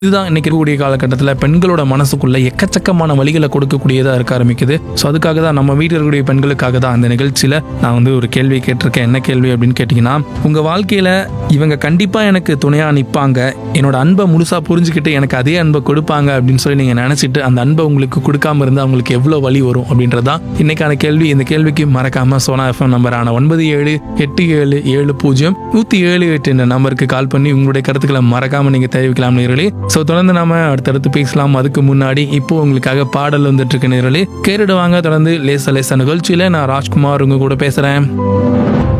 இதுதான் இன்னைக்கு இருக்கக்கூடிய காலகட்டத்தில் பெண்களோட மனசுக்குள்ள எக்கச்சக்கமான வழிகளை கொடுக்கக்கூடியதாக இருக்க ஆரம்பிக்குது ஸோ அதுக்காக தான் நம்ம வீட்டில் இருக்கக்கூடிய பெண்களுக்காக தான் அந்த நிகழ்ச்சியில் நான் வந்து ஒரு கேள்வி கேட்டிருக்கேன் என்ன கேள்வி அப்படின்னு கேட்டிங்கன்னா உங்கள் வாழ்க்கையில் இவங்க கண்டிப்பாக எனக்கு துணையாக நிற்பாங்க என்னோட அன்பை முழுசாக புரிஞ்சுக்கிட்டு எனக்கு அதே அன்பை கொடுப்பாங்க அப்படின்னு சொல்லி நீங்கள் நினச்சிட்டு அந்த அன்பை உங்களுக்கு கொடுக்காம இருந்தால் அவங்களுக்கு எவ்வளோ வழி வரும் அப்படின்றது தான் இன்னைக்கான கேள்வி இந்த கேள்விக்கு மறக்காம சோனா எஃப்எம் நம்பரான ஒன்பது ஏழு எட்டு ஏழு ஏழு பூஜ்ஜியம் நூற்றி ஏழு எட்டு என்ற நம்பருக்கு கால் பண்ணி உங்களுடைய கருத்துக்களை மறக்காம நீங்கள் தெரிவிக்கலாம் நேர்களே ஸோ தொடர்ந்து நாம அடுத்தடுத்து பேசலாம் அதுக்கு முன்னாடி இப்போ உங்களுக்காக பாடல் வந்துட்டு இருக்கு நேர்களே கேட்டுடுவாங்க தொடர்ந்து லேச லேச நிகழ்ச்சியில நான் ராஜ்குமார் உங்க கூட பேசுறேன்